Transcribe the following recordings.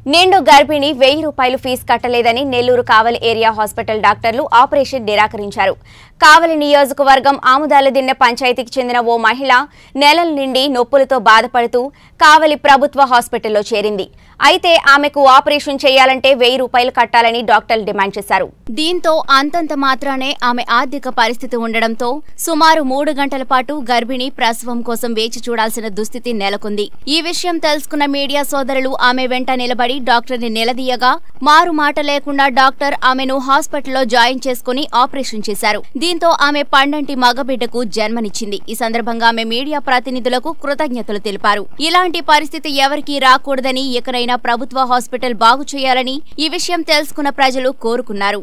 నిండు గర్భిణి వెయ్యి రూపాయలు ఫీజు కట్టలేదని నెల్లూరు కావలి ఏరియా హాస్పిటల్ డాక్టర్లు ఆపరేషన్ నిరాకరించారు కావలి నియోజకవర్గం ఆముదాలదిన్నె పంచాయతీకి చెందిన ఓ మహిళ నెలల నుండి నొప్పులతో బాధపడుతూ కావలి ప్రభుత్వ హాస్పిటల్లో చేరింది అయితే ఆమెకు ఆపరేషన్ చేయాలంటే వెయ్యి రూపాయలు కట్టాలని డాక్టర్లు డిమాండ్ చేశారు దీంతో అంతంత మాత్రానే ఆమె ఆర్థిక పరిస్థితి ఉండడంతో సుమారు మూడు గంటల పాటు గర్భిణి ప్రసవం కోసం వేచి చూడాల్సిన దుస్థితి నెలకొంది ఈ విషయం తెలుసుకున్న మీడియా సోదరులు ఆమె వెంట నిలబడి డాక్టర్ ని నిలదీయగా మారు మాట లేకుండా డాక్టర్ ఆమెను హాస్పిటల్లో జాయిన్ చేసుకుని ఆపరేషన్ చేశారు దీంతో ఆమె పండంటి మగబిడ్డకు జన్మనిచ్చింది ఈ సందర్భంగా ఆమె మీడియా ప్రతినిధులకు కృతజ్ఞతలు తెలిపారు ఇలాంటి పరిస్థితి ఎవరికీ రాకూడదని ఎకరైనా ప్రభుత్వ హాస్పిటల్ బాగు చేయాలని ఈ విషయం తెలుసుకున్న ప్రజలు కోరుకున్నారు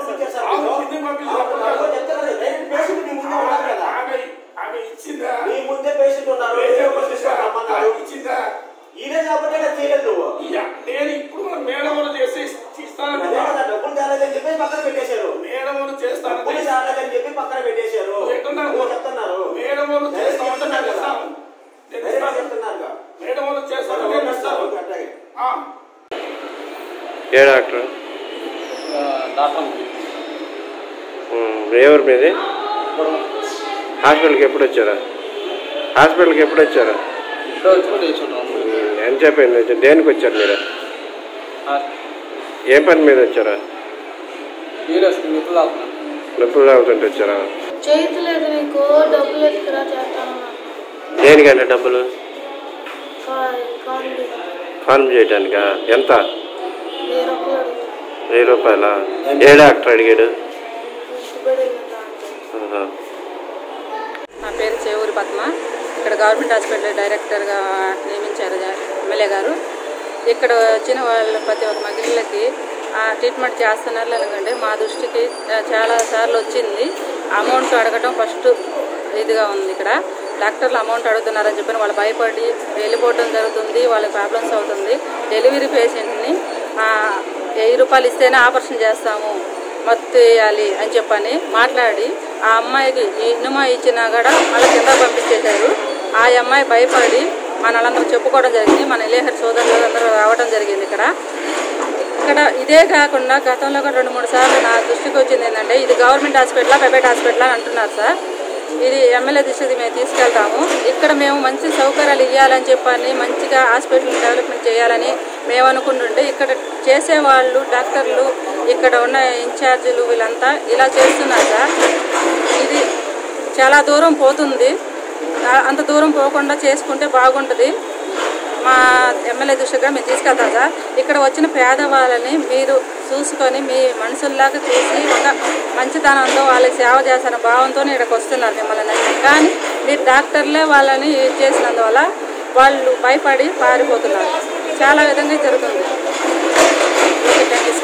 ఆమె ఆమె ఇచ్చిందా నీ ముందే పేషెంట్ ఉన్నారు పేషెంట్ ఎవరు తీసుకురా రమ్మన్నారు. ఇచ్చిందా ఈయనే కాబట్టి నేను చేయలేదు నువ్వు ఇయ్య, నేను ఇప్పుడు మన మేడములు చేసి అదే ఇస్తాను కదా డబ్బులు తేలేదని చెప్పి పక్కన పెట్టేశారు మేడములు చేస్తాను డబ్బులు తేలేదని చెప్పి పక్కన పెట్టేశారు ఎక్కడున్నారు? నువ్వు చెప్తున్నారు మేడములు డైరెక్ట్ చేస్తాను చెప్తున్నారు నేను కదా. ఇస్తాను నేను డైరెక్ట్ ఇస్తాను. చెప్తున్నారుగా. మేడములు చేస్తాను డబ్బులు నేను ఇస్తాను ఇస్తారు, అట్లాగే. ఆ, ఏ డాక్టర్ డాక్టర్ ఉమ్, ఏ ఊరు మీది హాస్పిటల్కి ఎప్పుడు వచ్చారా హాస్పిటల్కి ఎప్పుడు వచ్చారా ఇక్కడ వచ్చి కూడా వేసుకుంటాం ఉమ్, ఎంత చెప్పింది దేనికి వచ్చారు మీరు ఏ పని మీద వచ్చారా మీరే నిప్పులు తాగుతున్నాం నొప్పులు తాగుతుంటే వచ్చారా చేయట్లేదు నీకు డబ్బులు ఎత్తుకురా చేస్తాను దేనికంటే డబ్బులు కాండి ఫార్మ్ చేయడానికా ఎంత వెయ్యి రూపాయలు అడుగుతా వెయ్యి రూపాయలా ఏ డాక్టర్ అడిగాడు ఇష్టపడింది దాంట్లో ఆహా. నా పేరు చేవూరి పద్మ ఇక్కడ గవర్నమెంట్ హాస్పిటల్ డైరెక్టర్గా నియమించారు జా- ఎమ్మెల్యే గారు ఇక్కడ వచ్చిన వాళ్ళ ప్రతి ఒక్క మహిళలకి ఆ ట్రీట్మెంట్ చేస్తున్నారు ఎందుకంటే మా దృష్టికి చాలా సార్లు వచ్చింది అమౌంట్ అడగటం ఫస్ట్ ఇదిగా ఉంది ఇక్కడ డాక్టర్లు అమౌంట్ అడుగుతున్నారని చెప్పి వాళ్ళు భయపడి వెళ్ళిపోవడం జరుగుతుంది వాళ్ళకి ప్రాబ్లమ్స్ అవుతుంది డెలివరీ పేషెంట్ని వెయ్యి రూపాయలు ఇస్తేనే ఆపరేషన్ చేస్తాము మత్తు వేయాలి అని చెప్పని మాట్లాడి ఆ అమ్మాయికి ఇనుమ ఇచ్చినా కూడా మళ్ళీ కింద పంపించేశారు ఆ అమ్మాయి భయపడి మనలందరూ చెప్పుకోవడం జరిగింది మన ఇలేహర్ సోదరులు అందరూ రావడం జరిగింది ఇక్కడ ఇక్కడ ఇదే కాకుండా గతంలో కూడా రెండు మూడు సార్లు నా దృష్టికి వచ్చింది ఏంటంటే ఇది గవర్నమెంట్ హాస్పిటల్ ప్రైవేట్ హాస్పిటల్ అని అంటున్నారు సార్ ఇది ఎమ్మెల్యే దృష్టికి మేము తీసుకెళ్తాము ఇక్కడ మేము మంచి సౌకర్యాలు ఇవ్వాలని చెప్పని మంచిగా హాస్పిటల్ డెవలప్మెంట్ చేయాలని మేము అనుకుంటుంటే ఇక్కడ చేసేవాళ్ళు డాక్టర్లు ఇక్కడ ఉన్న ఇన్ఛార్జీలు వీళ్ళంతా ఇలా చేస్తున్నారు సార్ ఇది చాలా దూరం పోతుంది ఆ- అంత దూరం పోకుండా చేసుకుంటే బాగుంటుంది మా ఎమ్మెల్యే దృష్టిగా మేము తీసుకెళ్తాం సార్ ఇక్కడ వచ్చిన పేదవాళ్ళని మీరు చూసుకొని మీ మనుషుల్లాగా చూసి ఒక మంచితనంతో వాళ్ళకి సేవ చేస్తున్న భావంతో ఇక్కడికి వస్తున్నారు మిమ్మల్ని నమ్మి. కానీ మీరు డాక్టర్లే వాళ్ళని చేసినందువల్ల వాళ్ళు భయపడి పారిపోతున్నారు చాలా విధంగా జరుగుతుంది ఓకే థ్యాంక్ యూ